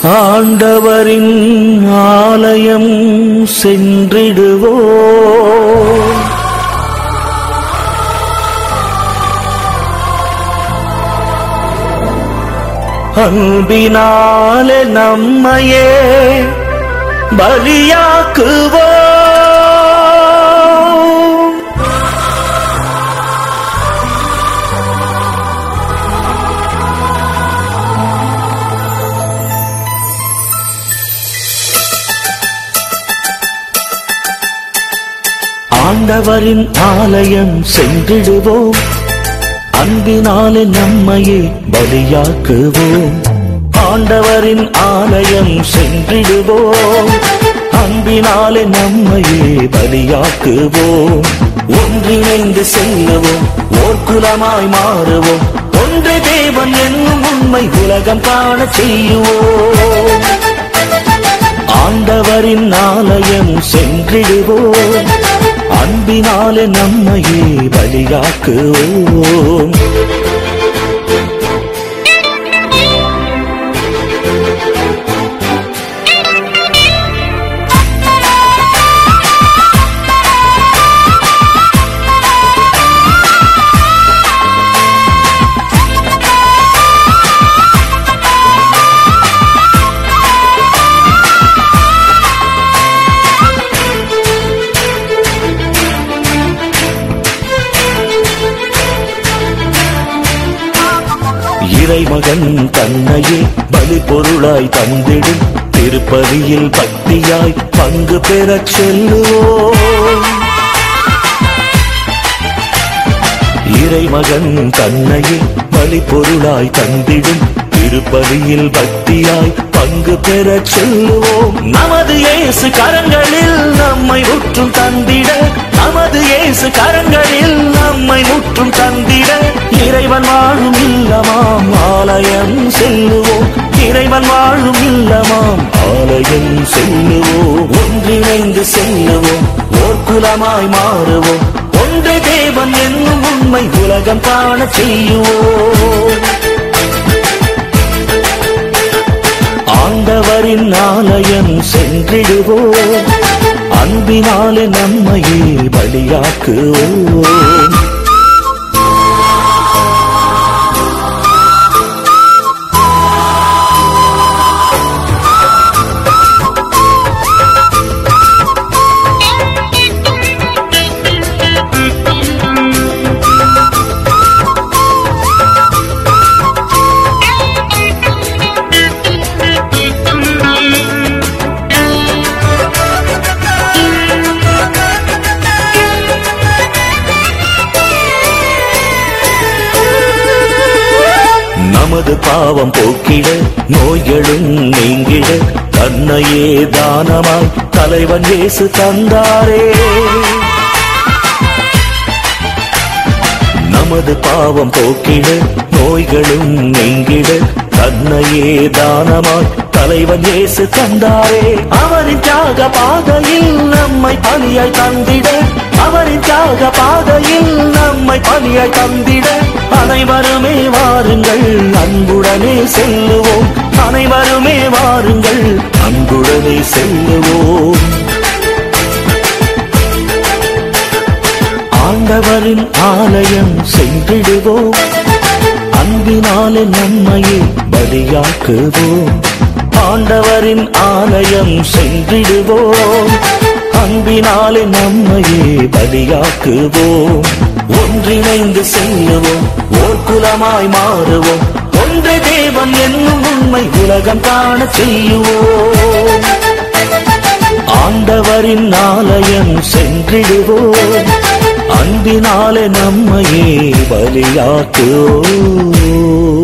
ஆண்டவரின் ஆலயம் சென்றிடுவோ அன்பினாலே நம்மையே பலியாக்குவோ ஆண்டவரின் ஆலயம் சென்றிடுவோம் அன்பினாலே நம்மையே பலியாக்குவோம் ஆண்டவரின் ஆலயம் சென்றிடுவோம் அன்பினாலே நம்மையே பலியாக்குவோம் ஒன்றிணைந்து செல்லுவோம் ஓர் குலமாய் மாறுவோம் ஒன்று தேவன் என்னும் உண்மை உலகம் காண செய்யுவோம் ஆண்டவரின் ஆலயம் சென்றிடுவோம் அன்பினாலே நம்மையே பலியாக்குவோம் இறைமகன் தன்னையே பலி பொருளாய் தந்திடும் திருப்பதியில் பக்தியாய் பங்கு பெறச் செல்லுவோம் இறைமகன் தன்னையே பலி பொருளாய் தந்திடும் திருப்பதியில் பக்தியாய் பங்கு பெறச் செல்லுவோம் நமது இயேசு கரங்களில் நம்மை முற்றும் தந்திட நமது இயேசு கரங்களில் நம்மை முற்றும் தந்திட இறைவன் வாழும் இல்லமாம் ஆலயம் செல்லுவோம் இறைவன் வாழும் இல்லமாம் ஆலயம் செல்லுவோம் ஒன்றிணைந்து செல்லுவோம் ஓர் குலமாய் மாறுவோம் ஒன்று தேவன் என்னும் உண்மை உலகம் காண செய்யுவோம் ஆண்டவரின் ஆலயம் சென்றிடுவோம் அன்பினாலே நம்மையே பலியாக்குவோம் நமது பாவம் போக்கிட நோய்களும் நீங்கிட தன்னையே தானமாய் தலைவன் இயேசு தந்தாரே நமது பாவம் போக்கிட நோய்களும் நீங்கிட தன்னையே தானமாய் தலைவன் இயேசு தந்தாரே அவரின் தியாக பாதையில் நம்மை பலியாய் தந்திட அவரின் தியாக பாதையில் நம்மை பலியாய் தந்திட அனைவருமே வாருங்கள் அன்புடனே செல்லுவோம் அனைவருமே வாருங்கள் அன்புடனே செல்லுவோம் ஆண்டவரின் ஆலயம் சென்றிடுவோம் அன்பினாலே நம்மையே பலியாக்குவோம் ஆண்டவரின் ஆலயம் சென்றிடுவோம் அன்பினாலே நம்மையே பலியாக்குவோம் ஒன்றிணைந்து செல்லுவோம் ஓர் குலமாய் மாறுவோம் ஒன்று தேவன் என்னும் உண்மை உலகம் காண செய்யுவோம் ஆண்டவரின் ஆலயம் சென்றிடுவோம் அன்பினாலே நம்மையே பலியாக்குவோம்